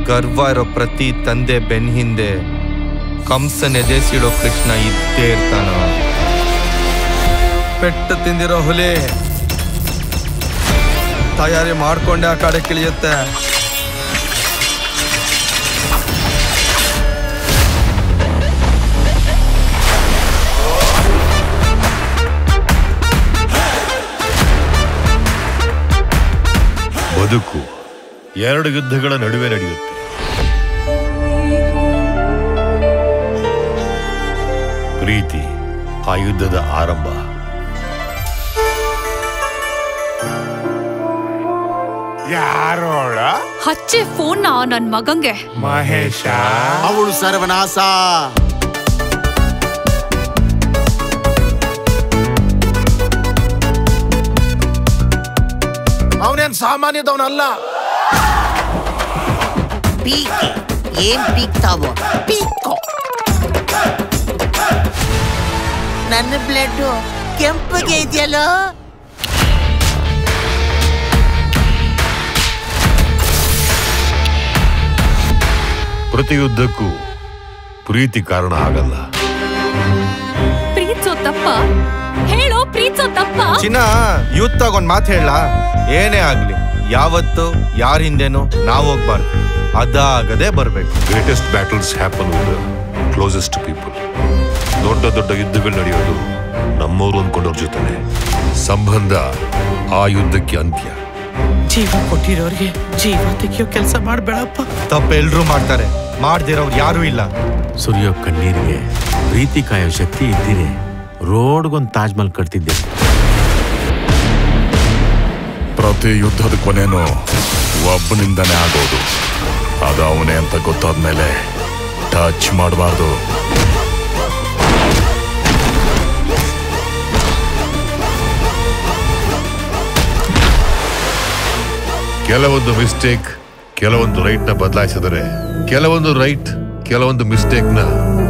ಗರ್ವ ಇರೋ ಪ್ರತಿ ತಂದೆ ಬೆನ್ ಹಿಂದೆ ಕಂಸನ್ ಎದೆಸಿಡೋ ಕೃಷ್ಣ ಇದ್ದೇ ಇರ್ತಾನ ಪೆಟ್ಟು ತಿಂದಿರೋ ಹುಲಿ ತಯಾರಿ ಮಾಡ್ಕೊಂಡೆ ಆ ಕಡೆ ಕಿಳಿಯುತ್ತೆ ಬದುಕು ಎರಡು ಯುದ್ಧಗಳ ನಡುವೆ ನಡೆಯುತ್ತೆ ಪ್ರೀತಿ ಆ ಯುದ್ಧದ ಆರಂಭ ಯಾರೋಳ ಹಚ್ಚೆ ಫೋನ್ ನನ್ ಮಗಂಗೆ ಮಹೇಶ ಅವಳು ಸರ್ವನಾಶ ಅವನೇನ್ ಸಾಮಾನ್ಯದವನಲ್ಲ ಪೀಕೆ ಏನ್ ಪೀಕ್ತಾವೋ ಪೀಕೋ ನನ್ನ ಬ್ಲಡ್ ಕೆಂಪಗೆ ಇದೆಯಲ್ಲೋ ಪ್ರತಿ ಯುದ್ಧಕ್ಕೂ ಪ್ರೀತಿ ಕಾರಣ ಆಗಲ್ಲ ಪ್ರೀತ್ಸೋ ತಪ್ಪ ಹೇಳೋ ಪ್ರೀತ್ಸೋ ತಪ್ಪ ಚಿನ್ನ ಯೂತ್ ಒಂದ್ ಮಾತು ಹೇಳ ಏನೇ ಆಗ್ಲಿ ಯಾವತ್ತು ಯಾರ ಹಿಂದೆನೂ ನಾವ್ ಹೋಗ್ಬಾರ್ದು ಅದಾಗದೆ ಬರ್ಬೇಕು greatest battles happen with closest people ದೊಡ್ಡ ದೊಡ್ಡ ಯುದ್ಧಗಳು ನಡೆಯೋದು ನಮ್ಮವರು ಅಂದ್ಕೊಂಡವ್ರ ಜೊತೆನೆ ಸಂಬಂಧ ಆ ಯುದ್ಧಕ್ಕೆ ಅಂತ್ಯ ಜೀವ ಕೊಟ್ಟಿರೋರಿಗೆ ಜೀವ ತೆಗಿಯೋ ಕೆಲಸ ಮಾಡ್ಬೇಡಪ್ಪ ತಪ್ಪು ಎಲ್ರೂ ಮಾಡ್ತಾರೆ ಮಾಡ್ದಿರೋರು ಯಾರೂ ಇಲ್ಲ ಸುರಿಯೋ ಕಣ್ಣೀರಿಗೆ ಪ್ರೀತಿ ಕಾಯೋ ಶಕ್ತಿ ಇದ್ದೀರಿ ರೋಡ್ಗೊಂದು ತಾಜ್ ಮಹಲ್ ಕಟ್ತಿದ್ದೆ ಪ್ರತಿ ಯುದ್ಧದ ಕೊನೆನೂ ಒಬ್ಬನಿಂದನೇ ಆಗೋದು ಅದು ಅವನೇ ಅಂತ ಗೊತ್ತಾದ್ಮೇಲೆ ಟಚ್ ಮಾಡಬಾರ್ದು ಕೆಲವೊಂದು ಮಿಸ್ಟೇಕ್ ಕೆಲವೊಂದು ರೈಟ್ ನ ಬದಲಾಯಿಸಿದರೆ ಕೆಲವೊಂದು ರೈಟ್ ಕೆಲವೊಂದು ಮಿಸ್ಟೇಕ್ ನ